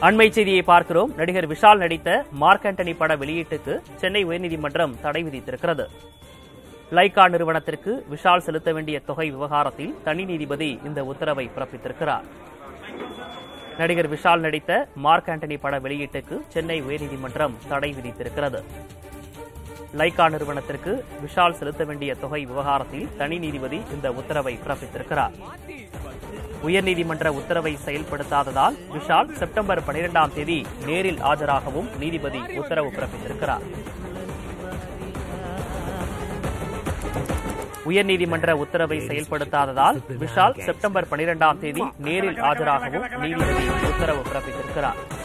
அண்மை செய்தியை பார்க்கிறோம் நடிகர் விஷால் நடித்த மார்க் ஆண்டனி பட வெளியீட்டுக்கு சென்னை உயர்நீதிமன்றம் தடை விதித்திருக்கிறது லைகா நிறுவனத்திற்கு விஷால் செலுத்த வேண்டிய தொகை விவகாரத்தில் தனி நீதிபதி இந்த உத்தரவை பிறப்பித்திருக்கிறார் நடிகர் விஷால் நடித்த மார்க் ஆண்டனி பட வெளியீட்டுக்கு சென்னை உயர்நீதிமன்றம் தடை விதித்திருக்கிறது லைகா நிறுவனத்திற்கு விஷால் செலுத்த வேண்டிய தொகை விவகாரத்தில் தனி நீதிபதி இந்த உத்தரவை பிறப்பித்திருக்கிறார் உயர்நீதிமன்ற உத்தரவை செயல்படுத்தாததால் விஷால் செப்டம்பர் பனிரெண்டாம் தேதி நேரில் ஆஜராகவும் நீதிபதி உத்தரவு பிறப்பித்திருக்கிறார் உயர்நீதிமன்ற உத்தரவை செயல்படுத்தாததால் விஷால் செப்டம்பர் பனிரெண்டாம் தேதி நேரில் ஆஜராகவும் நீதிபதி உத்தரவு பிறப்பித்திருக்கிறார்